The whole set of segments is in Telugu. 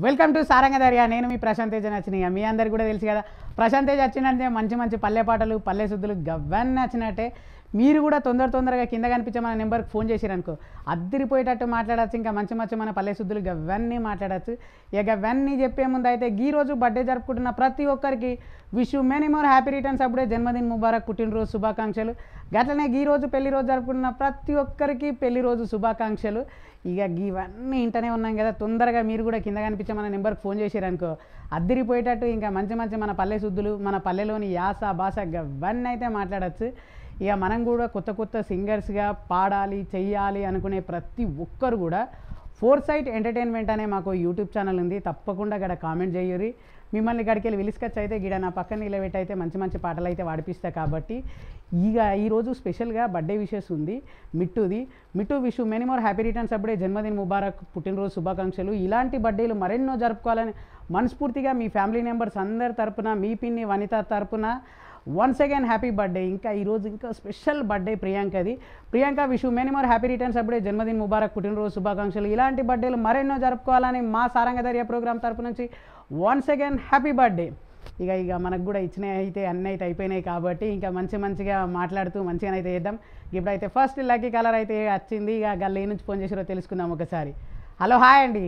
వెల్కమ్ టు సారంగదర్యా నేను మీ ప్రశాంత్ తేజ నచ్చినాయి మీ అందరికి కూడా తెలుసు కదా ప్రశాంత్ తేజ్ వచ్చిందంటే మంచి మంచి పల్లె పాటలు పల్లె శుద్ధులు గవ్వన్నీ నచ్చినట్టే మీరు కూడా తొందర తొందరగా కింద కనిపించే మన నెంబర్కి ఫోన్ చేసిరనుకో అద్దరిపోయేటట్టు మాట్లాడచ్చు ఇంకా మంచి మంచి మన పల్లె శుద్ధులు గవ్వన్నీ మాట్లాడచ్చు ఇక గవ్వన్నీ చెప్పే ముందు అయితే ఈ రోజు బర్త్డే జరుపుకుంటున్న ప్రతి ఒక్కరికి wish many more happy returns అప్పుడే జన్మదిన్ ముబారక్ పుట్టినరోజు శుభాకాంక్షలు గట్లనే ఈ రోజు పెళ్లి రోజు జరుపుకుంటున్న ప్రతి ఒక్కరికి పెళ్లి రోజు శుభాకాంక్షలు ఇక ఇవన్నీ ఇంటనే ఉన్నాం కదా తొందరగా మీరు కూడా కింద కనిపించే మన నెంబర్కి ఫోన్ చేసారనుకో అద్దరిపోయేటట్టు ఇంకా మంచి మంచి మన పల్లె శుద్ధులు మన పల్లెలోని యాస భాష ఇవన్నీ అయితే మాట్లాడచ్చు ఇక మనం కూడా కొత్త కొత్త సింగర్స్గా పాడాలి చెయ్యాలి అనుకునే ప్రతి ఒక్కరు కూడా ఫోర్ సైట్ ఎంటర్టైన్మెంట్ అనే మాకు యూట్యూబ్ ఛానల్ ఉంది తప్పకుండా గడ కామెంట్ చేయరి మిమ్మల్ని గడికి వెళ్ళి విలిస్కచ్ అయితే గిడ నా పక్కన నిలబెట్టి అయితే మంచి మంచి పాటలు అయితే వాడిపిస్తా కాబట్టి ఇక ఈరోజు స్పెషల్గా బర్త్డే విషెస్ ఉంది మిట్టుది Mittu wish many more happy returns అప్పుడే జన్మదిన్ ముబారక్ పుట్టినరోజు శుభాకాంక్షలు ఇలాంటి బర్త్డేలు మరెన్నో జరుపుకోవాలని మనస్ఫూర్తిగా మీ ఫ్యామిలీ మెంబర్స్ అందరి తరపున మీ పిన్ని వనిత తరపున వన్స్ అగైన్ హ్యాపీ బర్త్డే ఇంకా ఈరోజు ఇంకా స్పెషల్ బర్త్డే ప్రియాంకది Priyanka wish many more happy returns అప్పుడే జన్మదిన్ ముబారక్ పుట్టినరోజు శుభాకాంక్షలు ఇలాంటి బర్త్డేలు మరెన్నో జరుపుకోవాలని మా సారంగధర్య ప్రోగ్రామ్ తరపు నుంచి వన్స్ అగైన్ హ్యాపీ బర్త్డే ఇక ఇక మనకు కూడా ఇచ్చినవి అయితే అన్నీ అయితే అయిపోయినాయి కాబట్టి ఇంకా మంచి మంచిగా మాట్లాడుతూ మంచిగా అయితే చేద్దాం ఇప్పుడైతే ఫస్ట్ లక్కీ కలర్ అయితే వచ్చింది ఇక గల్ల ఏ నుంచి ఫోన్ చేసారో తెలుసుకుందాం ఒకసారి హలో హాయ్ అండి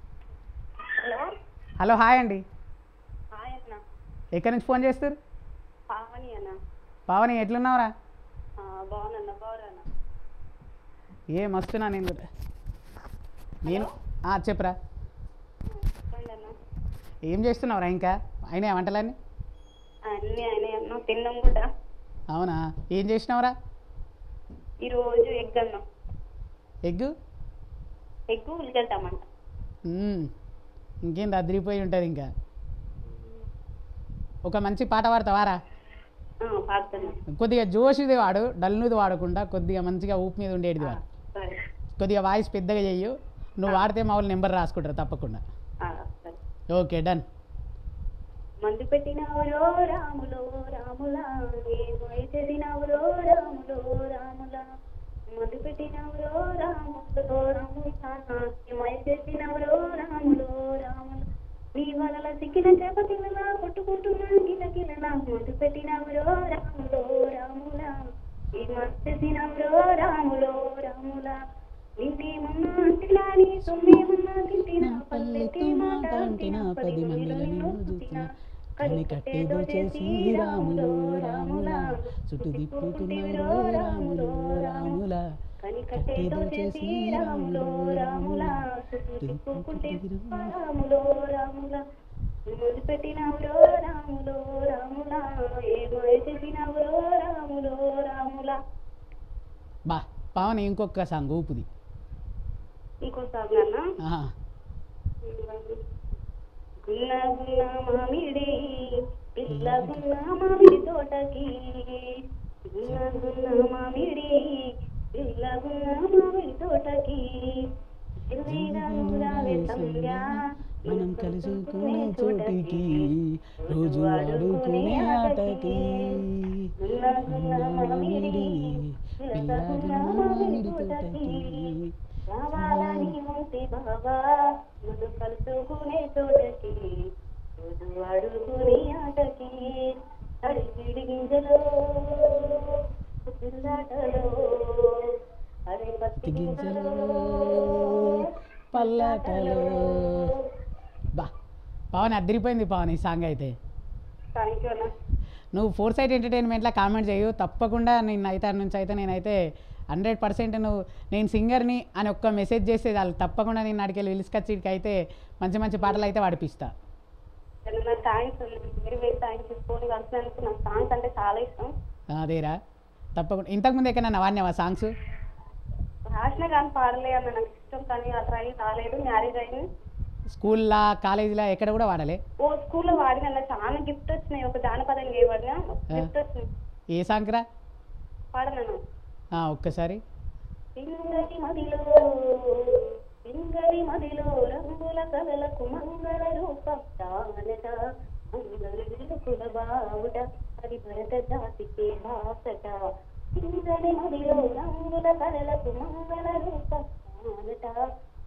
హలో హలో హాయ్ అండి హాయ్ అన్న ఎక్కడి నుంచి ఫోన్ చేస్తారు పావని అన్న పావని ఎట్లున్నావురా ఆ, బాగున్నా బాగున్నా ఏ మస్తున్నా నేను కూడా నేను ఆ, చెప్పురా చెప్పండి అన్న ఏం చేస్తున్నావురా ఇంకా అయినా వంటలన్నీ అన్నీ అయినాయి అన్న తిన్నాం కూడా అవునా ఏం చేసినావురా ఈరోజు ఎగ్ అన్న ఎగ్గు ఎగ్ ఉల్లిగడ్డ టమాట మ్మ్. ఇంకేం అదిరిపోయి ఉంటుంది ఇంకా ఒక మంచి పాట పాడతావారా పాడుతున్నా కొద్దిగా జోషిది వాడు డల్నుది వాడకుండా కొద్దిగా మంచిగా ఊపు మీద ఉండేది వాడు సరే కొద్దిగా వాయిస్ పెద్దగా చెయ్యు నువ్వు వాడితే మా వాళ్ళు నెంబర్ రాసుకుంటారు తప్పకుండా ఆ, సరే ఓకే డన్ మందు పెట్టినవరో రాములో రాములా ఏమో చేసినవరో రాములో రాములా మందు పెట్టినవరో రాములో రాములా ఏమో చేసినవరో రాములో రాములా నీ వలల సిక్కిన చేపతిలా కొట్టుకుంటున్నా గిల గిలలా మందు పెట్టినవరో రాములో రాములా ఏమో చేసినవరో రాములో రాములా నిన్నేమన్నా అంటిలా నీ సొమ్మేమన్నా తింటినా పల్లెత్తి మాట అంటినా పది మందిలో నిన్ను చూసినా కని కట్టేదో చేసి రాములో రాములా చుట్టూ తిప్పుకునేరో రాములో రాములా కని కట్టేదో చేసి రాములో రాములా చుట్టూ తిప్పుకుంటే రాములో రాములా ముందు పెట్టినవురో రాములో రాములా ఏమో చేసినవురో రాములో రాములా బా పావని ఇంకొక సాంగ్ ఊపుది ఇంకోసారి నాన్న ఆహా. గున్న గున్న మామిడి పిల్ల గున్న మామిడి తోటకి గున్న గున్న మామిడి పిల్ల గున్న మామిడి తోటకి ఎల్లిగా రావే సంధ్య మనం కలుసుకునే చోటికి రోజు ఆడుకునే ఆటకి గున్న గున్న మామిడి పిల్ల గున్న మామిడి తోటకి రావాలని ఉంటే బాబా ముందు కలుసుకునే చోటకి రోజు అడుగునే ఆటకి అడిగిడి గింజలో పిల్లాటలో అరే పత్తి గింజలో పల్లాటలో బా పవన్ అదిరిపోయింది పవన్ ఈ సాంగ్ అయితే థ్యాంక్ యూ అన్న నువ్వు ఫోర్ సైట్ ఎంటర్టైన్మెంట్లో కామెంట్ చేయు తప్పకుండా నేను అయితే ఆడ నుంచి అయితే నేనైతే హండ్రెడ్ పర్సెంట్ నువ్వు నేను సింగర్ని అని ఒక్క మెసేజ్ చేస్తే వాళ్ళు తప్పకుండా నేను అడిగి విలుసుకొచ్చికి అయితే మంచి మంచి పాటలు అయితే పాడిపిస్తా నా thanks very very thanks phone కలిసినందుకు నాకు సాంగ్స్ అంటే చాలా ఇష్టం అదేరా తప్పకుండా ఇంతకుముందు ఎక్కడన్నా వాడినావా సాంగ్స్ రాసిన కానీ పాడలే అన్న నాకు ఇష్టం కానీ ఆ ట్రై కాలేదు మ్యారేజ్ అయింది స్కూల్లో కాలేజీలో ఎక్కడ కూడా వాడలే ఓ స్కూల్లో వాడిన అన్న చాలా గిఫ్ట్ వచ్చినాయి ఒక జానపదం చేయబడిన గిఫ్ట్ వచ్చినాయి ఏ సాంగ్ రా పాడనన్నా ఆ, ఒక్కసారి పింగళి మదిలో పింగళి మదిలో రంగుల కలలకు మంగళ రూపం తానట అందరి వెలుగుల బావుట అది భరత జాతికి భాసట పింగళి మదిలో రంగుల కలలకు మంగళ రూపం తానట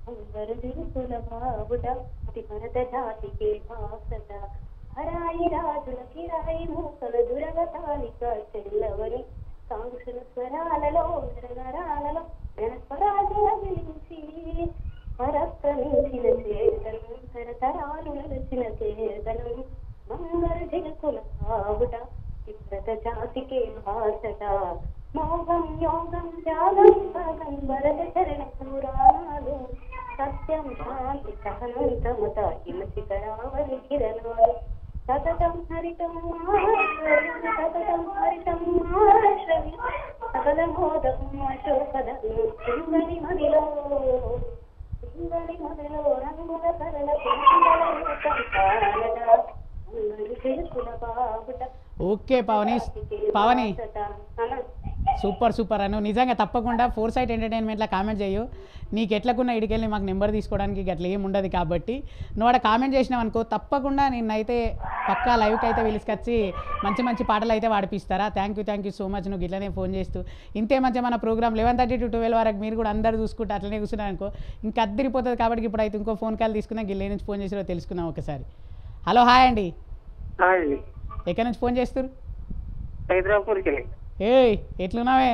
అందరు దినుసుల బాబుట అతి భరత జాతికి వాసట హరాయి రాజుల కిరాయి మూకల దురగతాలిక చెల్లవని సాంక్షుల స్వరాలలో నరనరాలలో గణస్వరాజుల విలించి పరక్రమించిన చేతనం తరతరాలు నడిచిన చేతనం బంగారు జగకుల బాబుట ఇవ్వత జాతికే భాషట మోగం యోగం త్యాగం భాగం వరద చరణ పురాణాలు సత్యం శాంతి సహనం సమత హిమశిఖరావళి కిరణాలు సతతం హరితం మహాశ్రవ్యం సతతం హరితం మహాశ్రవ్యం సకల మోదం అశోకదం సింగని మదిలో సింగని మదిలో రంగుల కరల కుండల రూపం కారణ అందరి తెలుసుల బాబుట ఓకే పవని పవని అన్న సూపర్ సూపర్ అను నిజంగా తప్పకుండా ఫోర్ సైట్ ఎంటర్టైన్మెంట్లో కామెంట్ చేయు నీకు ఎట్లకున్న ఇడికెళ్ళి మాకు నెంబర్ తీసుకోవడానికి అట్లా ఏం ఉండదు కాబట్టి నువ్వు అక్కడ కామెంట్ చేసినావు అనుకో తప్పకుండా నిన్నైతే పక్కా లైవ్కి అయితే పిలుచుకొచ్చి మంచి మంచి పాటలు అయితే పాడిపిస్తారా thank you thank you so much నువ్వు ఇట్లనే ఫోన్ చేస్తూ ఇంతే మంచి మన programme eleven thirty to twelve వరకు మీరు కూడా అందరు చూసుకుంటే అట్లనే కూర్చున్నారు అనుకో ఇంకా అద్దరిపోతుంది కాబట్టి ఇప్పుడు అయితే ఇంకో ఫోన్ కాల్ తీసుకున్నా గిల్లే నుంచి ఫోన్ చేసిరో తెలుసుకుందాం ఒకసారి హలో హాయ్ అండి హాయ్ అండి ఎక్కడి నుంచి ఫోన్ చేస్తారు హైదరాబాద్కి వెళ్ళి ఏయ్ ఎట్లున్నావే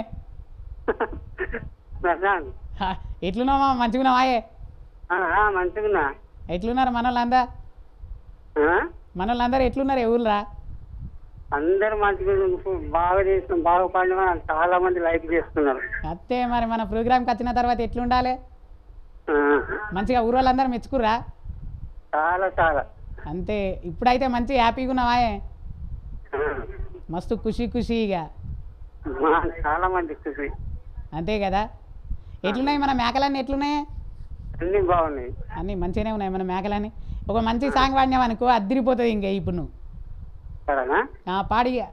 ప్రశాంత్ హా, ఎట్లున్నావా మంచిగున్నావాయే ఆ, ఆ, మంచిగున్నా ఎట్లున్నారు మన వాళ్ళందా ఆ? మన వాళ్ళందరూ ఎట్లున్నారు ఎవరురా అందరు మంచిగా బాగా చేస్తున్నాం బాగా పాడిన చాలా మంది లైక్ చేస్తున్నారు అత్తే మరి మన ప్రోగ్రామ్కి వచ్చిన తర్వాత ఎట్లుండాలి ఆ, మంచిగా ఊరు వాళ్ళందరూ మెచ్చుకుర్రా చాలా చాలా అంతే ఇప్పుడైతే మంచి హ్యాపీగా ఉన్నావాయే ఆ, మస్తు ఖుషి ఖుషిగా మా చాలా మంది ఖుషి అంతే కదా ఎట్లున్నాయి మన మేకలన్నీ ఎట్లున్నాయి అన్ని బాగున్నాయి అన్నీ మంచిగానే ఉన్నాయి మన మేకలన్నీ ఒక మంచి సాంగ్ పాడినావు అనుకో అద్దరిపోతుంది ఇంకా ఇప్పుడు నువ్వు సరేనా ఆ, పాడిగా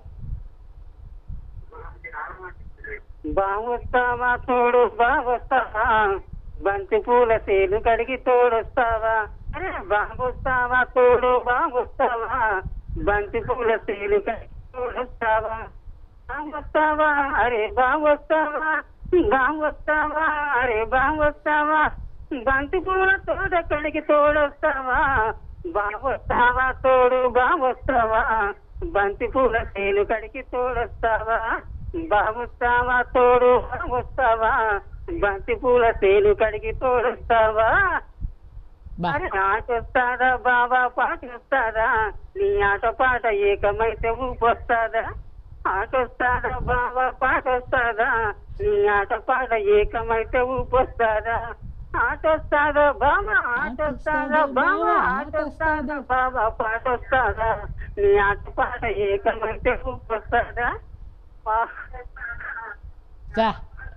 బాగొస్తావా తోడు బాగొస్తావా బంతి పూల సేలు కడిగి తోడొస్తావా అరే బాగొస్తావా తోడు బాగొస్తావా బంతి పూల సేలు కడిగి తోడొస్తావా బాగొస్తావా అరే బాగొస్తావా బాగొస్తావా అరే బాగొస్తావా బంతి పూల తోట కడిగి తోడొస్తావా బాగొస్తావా తోడు బాగొస్తావా బంతి పూల సేలు కడిగి తోడొస్తావా బాగొస్తావా తోడు బాగొస్తావా బంతి పూల సేలు కడిగి తోడొస్తావా బా అరే ఆటొస్తాదా బాబా పాటొస్తాదా నీ ఆట పాట ఏకమైతే ఊపొస్తాదా ఆటొస్తాదా బాబా పాటొస్తాదా నీ ఆట పాట ఏకమైతే ఊపొస్తాదా ఆటొస్తాదా బాబా ఆటొస్తాదా బాబా ఆటొస్తాదా బాబా పాటొస్తాదా నీ ఆట పాట ఏకమైతే ఊపొస్తాదా వా- చా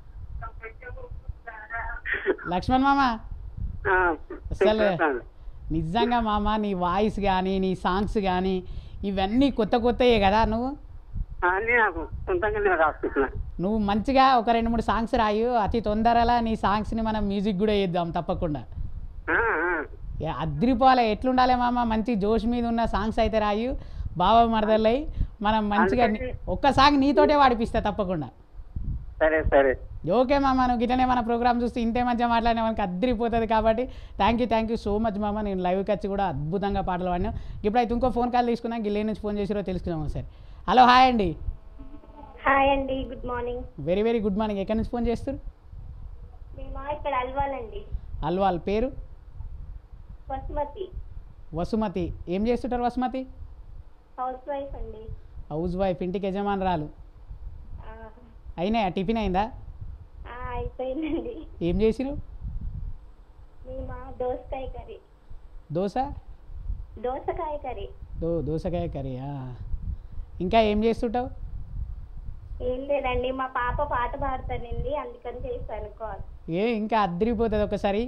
లక్ష్మణ్ మామ ఆ, అసలు చెప్పేస్తాను. నిజంగా మామ నీ వాయిస్ కానీ నీ సాంగ్స్ కానీ ఇవన్నీ కొత్త కొత్తయే కదా నువ్వు అన్నీ నాకు సొంతంగా నేను రాసుకుంటున్నా నువ్వు మంచిగా ఒక రెండు మూడు సాంగ్స్ రాయు అతి తొందరలా నీ సాంగ్స్ని మనం మ్యూజిక్ కూడా వేద్దాం తప్పకుండా ఆ, ఆ. ఏ అద్రిపోలే ఎట్లుండాలి మామ మంచి జోష్ మీద ఉన్న సాంగ్స్ అయితే రాయు బాబా మరదలై మనం మంచిగా ని- ఒక్క సాంగ్ నీతోటే వాడిపిస్తా తప్పకుండా సరే సరే ఓకే మామ నువ్వు గిట్లనే మన ప్రోగ్రామ్ చూస్తే ఇంతే మంచిగా మాట్లాడినా మనకి అద్దరిపోతుంది కాబట్టి thank you thank you so much మామ నేను లైవ్కి వచ్చి కూడా అద్భుతంగా పాటలు పాడినావు ఇప్పుడైతే ఇంకో ఫోన్ కాల్ తీసుకున్నా గిల్లే నుంచి ఫోన్ చేసిరో తెలుసుకుందాం ఒకసారి హలో హాయ్ అండి హాయ్ అండి good morning very very good morning ఎక్కడి నుంచి ఫోన్ చేస్తారు మేము ఇక్కడ అల్వాలండి అల్వాల్ పేరు బస్మతి వసుమతి ఏం చేస్తుంటారు వసుమతి హౌస్ వైఫ్ అండి హౌస్ వైఫ్ ఇంటికి యజమానురాలు ఆ, అయినాయా టిఫిన్ అయిందా ఆ, అయిపోయిందండి ఏం చేసిరు మేము దోసకాయ కర్రీ దోశ దోసకాయ కర్రీ దో దోసకాయ కర్రీ ఆ. ఇంకా ఏం చేస్తుంటావు ఏం లేదండి మా పాప పాట పాడుతానండి అందుకని చేశాను కాల్ ఏ ఇంకా అద్దరిపోతుంది ఒకసారి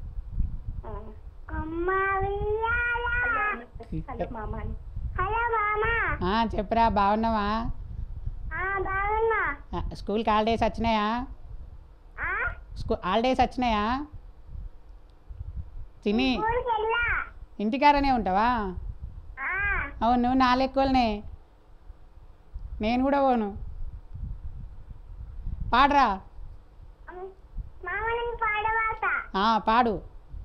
హలో మామ హలో మామ ఆ, చెప్పురా బాగున్నావా బాగున్నా ఆ, స్కూల్కి హాలిడేస్ వచ్చినాయా స్కూ హాలిడేస్ వచ్చినాయా తిని ఇంటికాడనే ఉంటావా అవును నువ్వు నా లెక్కలనే నేను కూడా పోను పాడరా మామ నేను పాడవాత ఆ, పాడు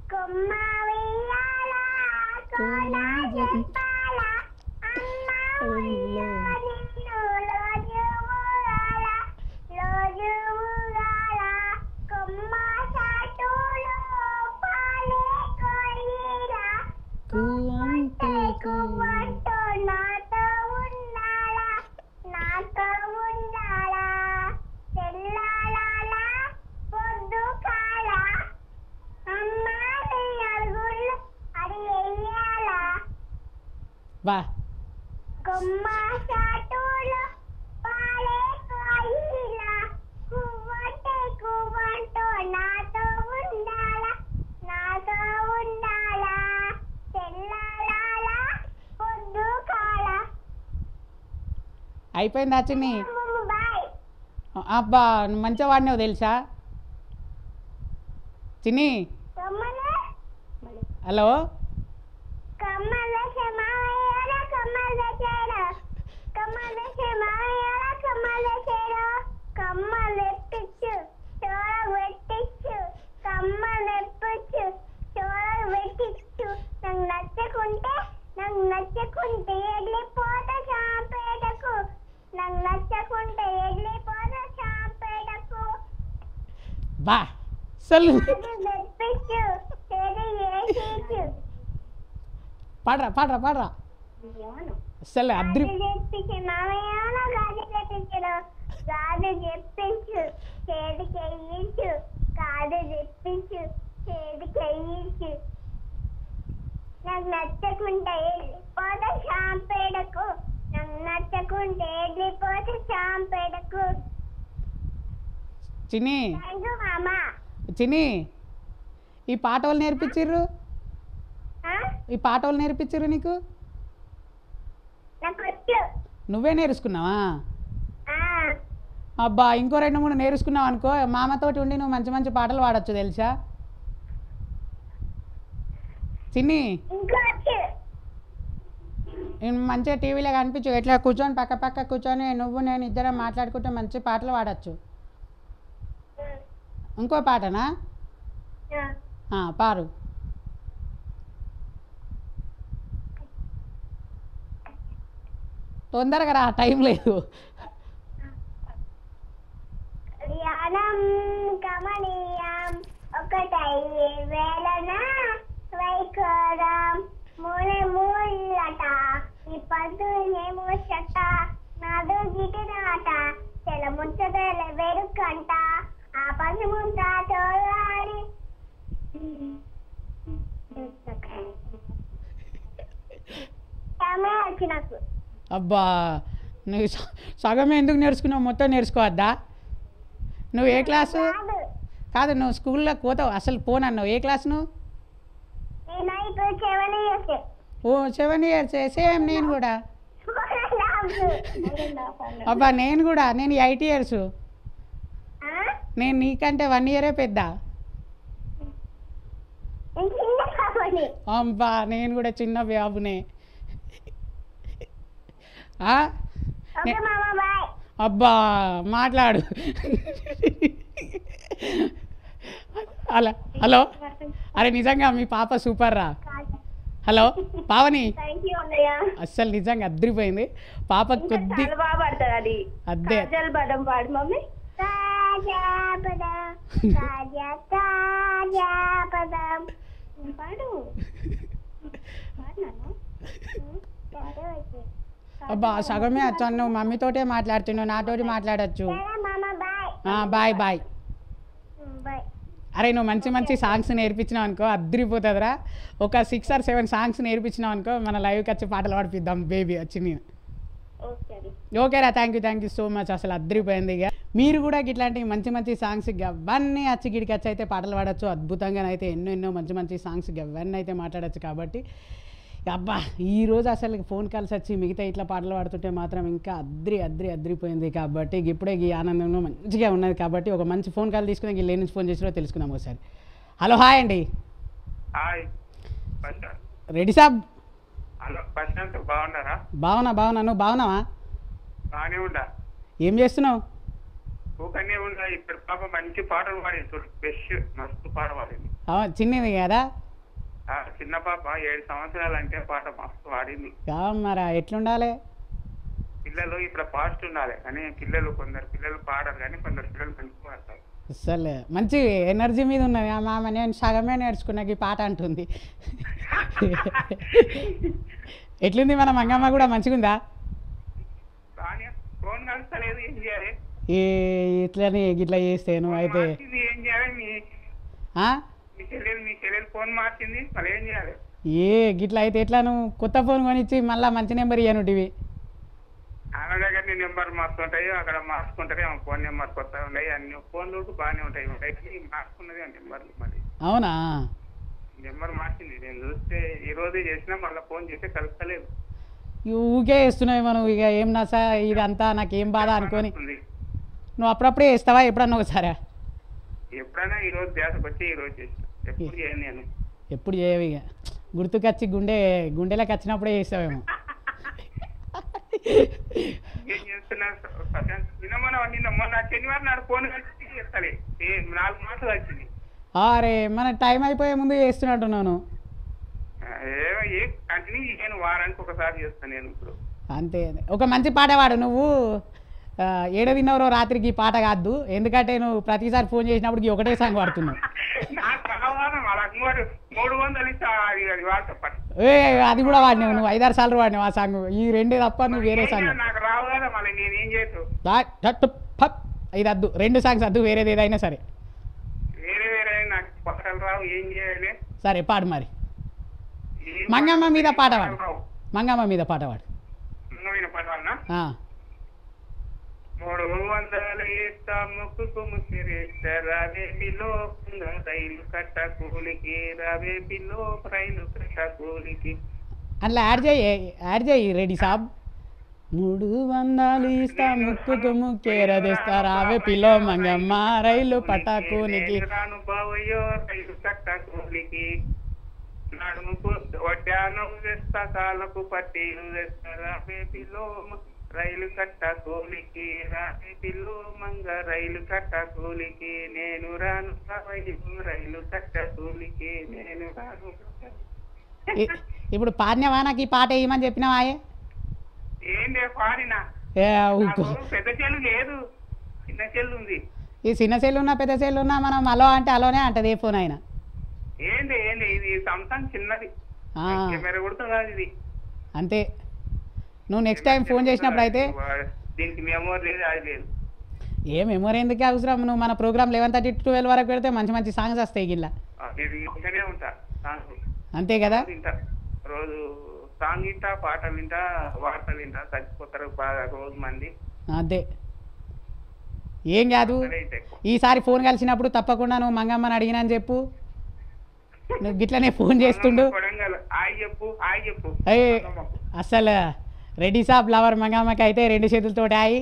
కొమ్మ వెయ్యాల కోన చెప్పాల అమ్మ వెయ్యో నిన్ను రోజు ఊగాల రోజు ఊగాల కొమ్మ చాటులో పాలే కొయ్యిరా కువంటే కువ్వంటూ నాతో ఉండాలా నాతో ఉండాలా తెల్లాలా పొద్దు కాల అమ్మ నీ అరుగుళ్ళు అది వెయ్యాలా బా కొమ్మ చాటులో పాలే కాయిలా కువ్వంటే కువ్వంటూ నాతో ఉండాలా నాతో ఉండాలా తెల్లాలా పొద్దు కాల అయిపోయిందా చిన్ని బాయ్ అబ్బా నువ్వు మంచిగా వాడినావు తెలుసా చిన్ని కమ్మలే హలో కమ్మల మాయల కమ్మల చేర కమ్మల మాయల కమ్మల చేర కమ్మలు ఎప్పించు చోర పెట్టించు కమ్మలు ఎప్పించు చోర పెట్టించు నాకు నచ్చకుంటే నాకు నచ్చకుంటే వెళ్ళిపోతా చాంపేటకు నాకు నచ్చకుంటే వెళ్ళిపోతా చాంపేటకు బా అసలు అది తెప్పించు చెడు వేసించు పాడరా పాడరా పాడరా అసలు అద్రి గాజు చెప్పించు మామయ్య గాజు చెప్పించు గాజు చెప్పించు చేతికి ఎయ్యించు గాజు చెప్పించు చేతికి ఎయ్యించు నాకు నచ్చకుంటే వెళ్ళిపోతే చాంపేడకు నాకు నచ్చకుంటే వెళ్ళిపోతే చాంపేడకు చిన్ని థ్యాంక్ యూ మామ చిన్ని ఈ పాట వాళ్ళు నేర్పించిర్రు ఆ? ఈ పాట వాళ్ళు నేర్పించిర్రు నీకు నాకు వచ్చు నువ్వే నేర్చుకున్నావా ఆ, అబ్బా ఇంకో రెండు మూడు నేర్చుకున్నావు అనుకో మామతోటి ఉండి నువ్వు మంచి మంచి పాటలు పాడొచ్చు తెలుసా చిన్ని ఇంకో వచ్చు నేను మంచిగా టీవీలో కనిపించు ఎట్లా కూర్చొని పక్క పక్క కూర్చొని నువ్వు నేను ఇద్దరం మాట్లాడుకుంటే మంచి పాటలు పాడచ్చు ఇంకో పాటనా ఆ. ఆ, పారు తొందరగా రా టైం లేదు ధ్యానం కమనీయం ఒకటయ్యే వేళన వైఖరం మూలె మూలట ఈ పంతునే ముచ్చట నాదు గిటినాట తెల ముచ్చటల వెరుకంట ఆ పంచు ముంత తోలాడి తమే వచ్చి నాకు అబ్బా నువ్వు స- సగమే ఎందుకు నేర్చుకున్నావు మొత్తం నేర్చుకోవద్దా నువ్వు ఏ క్లాసు కాదు కాదు నువ్వు స్కూల్లో పోతావు అసలు పోనన్నావు ఏ క్లాస్ నువ్వు నేను ఇప్పుడు చెవని చేసే ఓ సెవెన్ ఇయర్స్ సేమ్ నేను కూడా అబ్బా నేను కూడా నేను ఎయిట్ ఇయర్స్ నేను నీకంటే వన్ ఇయరే పెద్ద చిన్న కాబట్టి అబ్బా నేను కూడా చిన్న బాబునే ఆ? ఓకే మామ బాయ్ అబ్బా మాట్లాడు అలా హలో అరే నిజంగా మీ పాప సూపర్ రా హలో పావని థ్యాంక్ యూ అన్నయ్య అస్సలు నిజంగా అద్దరిపోయింది పాప ఇంకా కొద్ది చాలా బాగా పాడుతుంది అది అద్దే కాజల్ పదం పాడు మమ్మీ రాజాపదం రాజా రాజాపదం పాడు పాడినాను అబ్బా సగమే వచ్చాను నువ్వు మమ్మీతోటే మాట్లాడుతున్నావు నాతోటి మాట్లాడచ్చు సరే మామ బాయ్ బాయ్ బాయ్ బాయ్ అరే నువ్వు మంచి మంచి సాంగ్స్ నేర్పించినావు అనుకో అద్దరిపోతుందిరా ఒక సిక్స్ ఆర్ సెవెన్ సాంగ్స్ నేర్పించినావు అనుకో మన లైవ్కి వచ్చి పాటలు పాడిపిద్దాం బేబీ వచ్చి నేను ఓకే అది ఓకేరా thank you thank you so much అసలు అద్దరిపోయింది ఇక మీరు కూడా ఇట్లాంటి మంచి మంచి సాంగ్స్ అవన్నీ వచ్చి గిడికి వచ్చి అయితే పాటలు పాడచ్చు అద్భుతంగా అయితే ఎన్నో ఎన్నో మంచి మంచి సాంగ్స్ అవన్నీ అయితే మాట్లాడచ్చు కాబట్టి అబ్బా ఈ రోజు అసలు ఫోన్ కాల్స్ వచ్చి మిగతా ఇట్లా పాటలు పాడుతుంటే మాత్రం ఇంకా అద్రి అద్రి అద్రిపోయింది కాబట్టి ఇప్పుడే ఈ ఆనందంలో మంచిగా ఉన్నది కాబట్టి ఒక మంచి ఫోన్ కాల్ తీసుకుని ఈ లేని నుంచి ఫోన్ చేసినా తెలుసుకుందాం ఒకసారి హలో హాయ్ అండి హాయ్ ప్రశాంత్ రెడీ సాబ్ హలో ప్రశాంత్ బాగున్నారా బావునా బావునా నువ్వు బావునావా బాగానే ఉండా ఏం చేస్తున్నావు ఊకనే ఉండా ఇప్పుడు పాప మంచి పాటలు పాడింది చూడు బెస్ట్ మస్తు పాట పాడింది అవును చిన్నది కదా ఆ చిన్న పాప ఏడు సంవత్సరాలు అంటే పాట మస్తు పాడింది కావు మరి ఎట్లుండాలి పిల్లలు ఇప్పుడు ఫాస్ట్ ఉండాలి కానీ పిల్లలు కొందరు పిల్లలు పాడరు కానీ కొందరు పిల్లలు మంచిగా పాడతారు అసలు మంచి ఎనర్జీ మీద ఉన్నది ఆ మామ నేను సగమే నేర్చుకున్నాక ఈ పాట అంటుంది ఎట్లుంది మన మంగమ్మ కూడా మంచిగుందా కానీ ఫోన్ కలుస్తలేదు ఏం చేయాలి ఏ ఇట్లని ఇట్లా చేస్తే నువ్వు అయితే మార్చింది ఏం చేయాలి మీ ఆ? మీ చెల్లెలు మీ చెల్లెలు ఫోన్ మార్చింది మళ్ళీ ఏం చేయాలి ఏ గిట్లా అయితే ఎట్లా నువ్వు కొత్త ఫోన్ కొనిచ్చి మళ్ళీ మంచి నెంబర్ ఇయ్యను టీవీ ఆమె దగ్గర నీ నెంబర్ మార్చుకుంటాయి అక్కడ మార్చుకుంటారు ఆమె ఫోన్ నెంబర్ కొత్త ఉన్నాయి అన్ని ఫోన్లు బాగానే ఉంటాయి ఉంటాయి కానీ మార్చుకున్నది ఆ నెంబర్ మరి అవునా నెంబర్ మార్చింది నేను చూస్తే ఈ రోజు చేసినా మళ్ళీ ఫోన్ చేస్తే కలుస్తలేదు ఈ ఊకే వేస్తున్నావు మనం ఇక ఏం నసా ఇదంతా నాకేం బాధ అనుకొని ఉంది. నువ్వు అప్పుడప్పుడే వేస్తావా ఎప్పుడన్నా ఒకసారి ఎప్పుడైనా ఈ రోజు దేశకు వచ్చి ఈ రోజు చేసిన ఎప్పుడు చేయను నేను ఎప్పుడు చేయవు ఇక గుర్తుకొచ్చి గుండె గుండెలకు వచ్చినప్పుడే చేస్తావేమో ఏం చేస్తున్నా ప్రశాంత్ నిన్న మొన్న నిన్న మొన్న శనివారం నాడు ఫోన్ కలిసి చేస్తాలే ఏ నాలుగు మాటలు వచ్చింది అరే మన టైం అయిపోయే ముందు చేస్తున్నట్టున్నాను ఏమో ఏ కంటిన్యూ చేయను వారానికి ఒకసారి చేస్తాను నేను ఇప్పుడు అంతే ఒక మంచి పాట పాడు నువ్వు ఆ, ఏడ విన్నవరో రాత్రికి ఈ పాట కాదు ఎందుకంటే నువ్వు ప్రతిసారి ఫోన్ చేసినప్పుడు ఈ ఒకటే సాంగ్ పాడుతున్నావు నాకు కావాలి వాళ్ళ మూడు మూడు వందలు ఇచ్చి అది అది వాడతా పట్టు. ఏ అది కూడా వాడినావు నువ్వు ఐదారు సార్లు వాడినావు ఆ సాంగ్ ఈ రెండే తప్ప నువ్వు వేరే సాంగ్ నాకు రావు కదా మళ్ళీ నేనేం చేసు దా- టట్టు పప్. ఇది అద్దు రెండు సాంగ్స్ అద్దు వేరేది ఏదైనా సరే వేరే వేరే నాకు పక్కలు రావు ఏం చేయాలి సరే పాడు మరి ఏం మంగమ్మ మీద పాట పక్కలు పాడు రావు. మంగమ్మ మీద పాట పాడు నువ్వు పడవాలనా ఆ. మూడు వందలు ఇస్తా ముక్కుకు ముసిరేస్తా రావే బిలో రైలు కట్ట కూలికి రావే బిలో రైలు కట్ట కూలికి అందులో యాడ్ చేయి యాడ్ చేయి రెడీ సాబ్ మూడు వందలు ఇస్తా ముక్కుకు ముక్కేరదిస్తా రావే పిల్లో మంగమ్మ రైలు పటాకునికి నేను రాను బావయ్యో రైలు కట్ట కూలికి నడుముకు వడ్డానం వేస్తా కాళ్ళకు పట్టీలు వేస్తా రావే బిలో రైలు కట్ట కూలికి రావే బిలో మంగ రైలు కట్ట కూలికి నేను రాను బావయ్యో రైలు కట్ట కూలికి నేను రాను ఇ- ఇప్పుడు పాడినవా నాకు ఈ పాట వేయమని చెప్పినావా ఆయే? ఏందే పాడినా ఏ ఊకో. నాకు పెద్ద చెల్లు లేదు చిన్న చెల్లు ఉంది ఈ చిన్న సెల్లు ఉన్నా పెద్ద సెల్లు ఉన్నా మనం అలో అంటే అలోనే అంటది ఏ ఫోన్ అయినా ఏంది ఏంది ఇది సామ్సంగ్ చిన్నది ఆ, కెమెరా కొడుతుంది కాదు ఇది అంతే నువ్వు నెక్స్ట్ టైం ఫోన్ చేసినప్పుడు అయితే దీనికి మెమోరీ లేదు అది లేదు ఏ మెమొరీ ఎందుకు అవసరం నువ్వు మన ప్రోగ్రామ్ లెవెన్ థర్టీ ట్వెల్వ్ వరకు పెడితే మంచి మంచి సాంగ్స్ వస్తాయి గిల్ల ఆ, నేను ఇంటనే ఉంటా సాంగ్ అంతే కదా వింటా రోజు సాంగ్ వింటా పాటలు వింటా వార్తలు వింటా చచ్చిపోతారు బాగా రోజు మంది అంతే ఏం కాదు అదే ఇంత ఎక్కువ. ఈసారి ఫోన్ కలిసినప్పుడు తప్పకుండా నువ్వు మంగమ్మని అడిగినా అని చెప్పు నువ్వు గిట్లనే ఫోన్ చేస్తుండు కొడంగల్ ఆయి చెప్పు ఆయి చెప్పు అయ్యే అసలు రెడ్డి సాబ్ లవర్ మంగమ్మకి అయితే రెండు చేతులతోటి ఆయి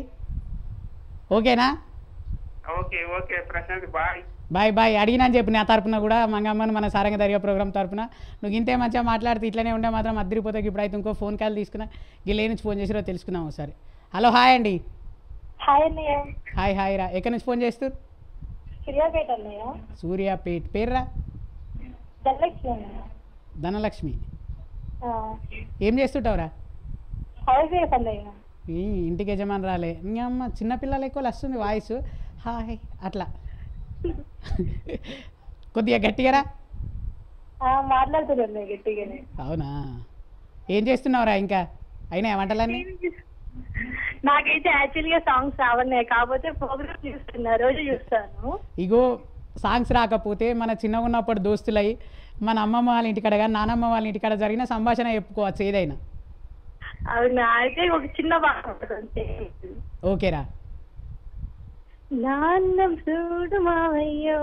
ఓకేనా okay okay Prashant bye bye bye అడిగినా అని చెప్పి నా తరపున కూడా మంగమ్మని మన సారంగ దర్గా ప్రోగ్రామ్ తరపున నువ్వు ఇంతే మంచిగా మాట్లాడితే ఇట్లనే ఉంటే మాత్రం అద్దరిపోతాకి ఇప్పుడైతే ఇంకో ఫోన్ కాల్ తీసుకున్నా గిల్లే నుంచి ఫోన్ చేసిరో తెలుసుకుందాం ఒకసారి హలో హాయ్ అండి హాయ్ అన్నయ్య హాయ్ హాయ్ రా ఎక్కడి నుంచి ఫోన్ చేస్తారు సూర్యాపేట అన్నయ్య సూర్యాపేట్ పేర్రా ధనలక్ష్మి అన్నయ్య ధనలక్ష్మి ఆ, ఏం చేస్తుంటావురా హౌస్ వైఫ్ అన్నయ్య ఈ ఇంటికి యజమాని రాలే ఇంకా అమ్మ చిన్నపిల్లలు ఎక్కువ వస్తుంది వాయిస్ హాయ్ అట్లా కొద్దిగా గట్టిగారా ఆ, మాట్లాడుతున్నాను అన్నయ్య గట్టిగానే అవునా ఏం చేస్తున్నావురా ఇంకా అయినా వంటలన్నీ నాకైతే యాక్చువల్ గా సాంగ్స్ రావన్నాయి కాకపోతే ప్రోగ్రామ్ చూస్తున్నా రోజు చూస్తాను ఇగో సాంగ్స్ రాకపోతే మన చిన్నగా ఉన్నప్పుడు దోస్తులై మన అమ్మమ్మ వాళ్ళ ఇంటికాడ కానీ నానమ్మ వాళ్ళ ఇంటికాడ జరిగిన సంభాషణ చెప్పుకోవచ్చు ఏదైనా అవునా అయితే ఒక చిన్న పాట ఉంటుంది. ఓకేరా నాన్నం చూడు మావయ్యో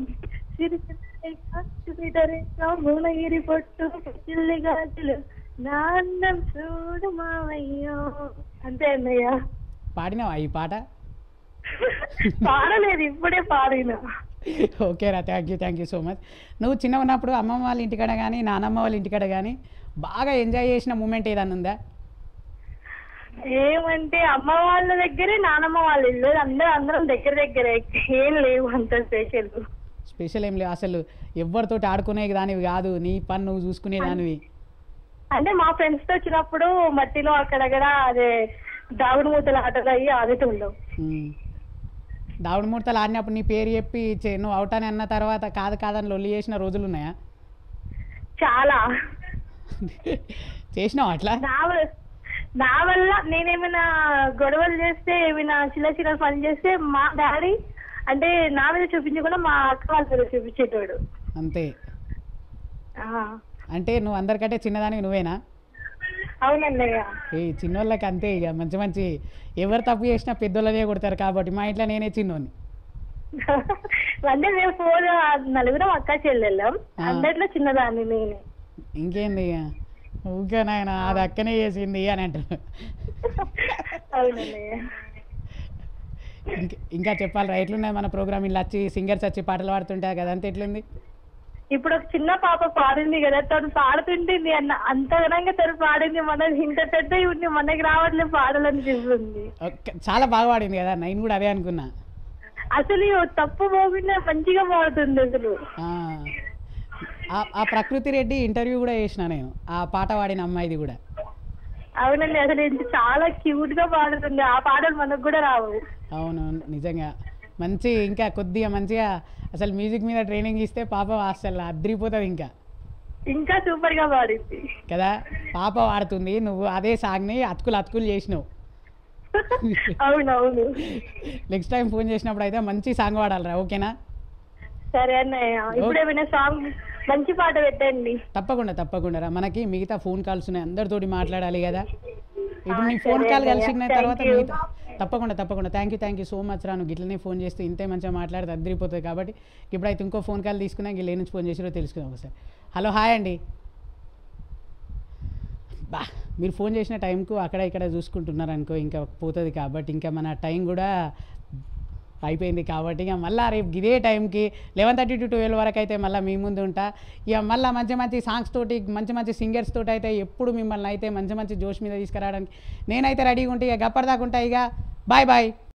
భువనగిరి పొట్టు చిల్లి గాజులు నాన్నం చూడు మావయ్యో అంతే అన్నయ్య పాడినావా ఈ పాట పాడలేదు ఇప్పుడే పాడిన ఓకేరా thank you thank you so much నువ్వు చిన్న ఉన్నప్పుడు అమ్మమ్మ వాళ్ళ ఇంటికాడ కానీ నానమ్మ వాళ్ళ ఇంటికాడ కానీ బాగా ఎంజాయ్ చేసిన మూమెంట్ ఏదన్నా ఉందా ఏమంటే అమ్మ వాళ్ళ దగ్గరే నానమ్మ వాళ్ళ ఇల్లు అందరూ అందరం దగ్గర దగ్గరే ఏం లేవు అంత స్పెషల్ స్పెషల్ ఏం లేవు అసలు ఎవరితోటి ఆడుకునే దానివి కాదు నీ పని నువ్వు చూసుకునే దానివి అంటే మా ఫ్రెండ్స్ తో వచ్చినప్పుడు మట్టిలో అక్కడక్కడ అదే దాగుడు మూతల ఆటలు అయ్యి ఆడుతుండవు ఉమ్. దావుడు ముడతలు ఆడినప్పుడు నీ పేరు చెప్పి చే- నువ్వు అవుట్ అని అన్న తర్వాత కాదు కాదని లొల్లి చేసిన రోజులు ఉన్నాయా చాలా చేసినావు అట్లా నా వ- నా వల్ల నేనేమైనా గొడవలు చేస్తే ఏమైనా చిన్న చిన్న పని చేస్తే మా డాడీ అంటే నా మీద చూపించకుండా మా అక్క వాళ్ళ మీద చూపించేటోడు అంతే ఆ, అంటే నువ్వు అందరికంటే చిన్నదానికి నువ్వేనా అవునన్నయ్య ఈ చిన్నోళ్ళకి అంతే ఇక మంచి మంచి ఎవరు తప్పు చేసినా పెద్దోళ్ళనే కొడతారు కాబట్టి మా ఇంట్లో నేనే చిన్నోని అంటే మేము ఫోర్ నలుగురం అక్క చెల్లెళ్ళం ఆ. అందరిలో చిన్నదాన్ని నేనే ఇంకేంది ఇక ఊరికే నాయన అది అక్కనే చేసింది అని అంటారు అవునన్నయ్య ఇంక- ఇంకా చెప్పాలి ఎట్లున్నాయి మన ప్రోగ్రామ్ ఇలా వచ్చి సింగర్స్ వచ్చి పాటలు పాడుతుంటారు కదా అంత ఎట్లుంది ఇప్పుడు ఒక చిన్న పాప పాడింది కదా తను పాడుతుంటుంది అన్న అంత ఘనంగా తను పాడింది మన ఇంత పెద్ద ఉంది మనకి రావట్లేదు పాడాలనిపిస్తుంది ఒక్క- చాలా బాగా పాడింది కదా నేను కూడా అదే అనుకున్నా అసలు ఈ తప్పు పోకుండా మంచిగా పాడుతుంది అసలు ఆ. ఆ- ఆ ప్రకృతి రెడ్డి ఇంటర్వ్యూ కూడా చేసిన నేను ఆ పాట పాడిన అమ్మాయిది కూడా అవునండి అసలు ఇది చాలా క్యూట్ గా పాడుతుంది ఆ పాటలు మనకు కూడా రావు అవును నిజంగా మంచి ఇంకా కొద్దిగా మంచిగా అసలు మ్యూజిక్ మీద ట్రైనింగ్ ఇస్తే పాప అసలు అద్రిపోతుంది ఇంకా ఇంకా సూపర్ గా పాడింది కదా పాప పాడుతుంది నువ్వు అదే సాంగ్ని అతుకులు అతుకులు చేసినావు అవునవును నెక్స్ట్ టైం ఫోన్ చేసినప్పుడు అయితే మంచి సాంగ్ పాడాలరా ఓకేనా సరే అన్నయ్య ఇప్పుడు ఏమైనా సాంగ్ మంచి పాట పెట్టండి తప్పకుండా తప్పకుండా రా మనకి మిగతా ఫోన్ కాల్స్ ఉన్నాయి అందరితోటి మాట్లాడాలి కదా ఇప్పుడు నీ ఆ, ఫోన్ సరే కాల్ అన్నయ్య. కలిసిన Thank తర్వాత you. మిగతా తప్పకుండా తప్పకుండా thank you thank you so much రా నువ్వు గిట్లనే ఫోన్ చేస్తే ఇంతే మంచిగా మాట్లాడితే అద్దరిపోతుంది కాబట్టి ఇప్పుడైతే ఇంకో ఫోన్ కాల్ తీసుకున్నా గిట్ల ఏ నుంచి ఫోన్ చేసిరో తెలుసుకుందాం ఒకసారి హలో హాయ్ అండి బా మీరు ఫోన్ చేసిన టైంకు అక్కడ ఇక్కడ చూసుకుంటున్నారు అనుకో ఇంకా పోతుంది కాబట్టి ఇంకా మన టైం కూడా అయిపోయింది కాబట్టి ఇక మళ్ళీ రేపు ఇదే టైంకి లెవెన్ థర్టీ టు ట్వెల్వ్ వరకు అయితే మళ్ళీ మీ ముందు ఉంటా ఇక మళ్ళీ మంచి మంచి సాంగ్స్ తోటి మంచి మంచి సింగర్స్ తోటి అయితే ఎప్పుడు మిమ్మల్ని అయితే మంచి మంచి జోష్ మీద తీసుకురావడానికి నేనైతే రెడీగా ఉంటే ఇక గప్పటిదాకా ఉంటా ఇక బాయ్ బాయ్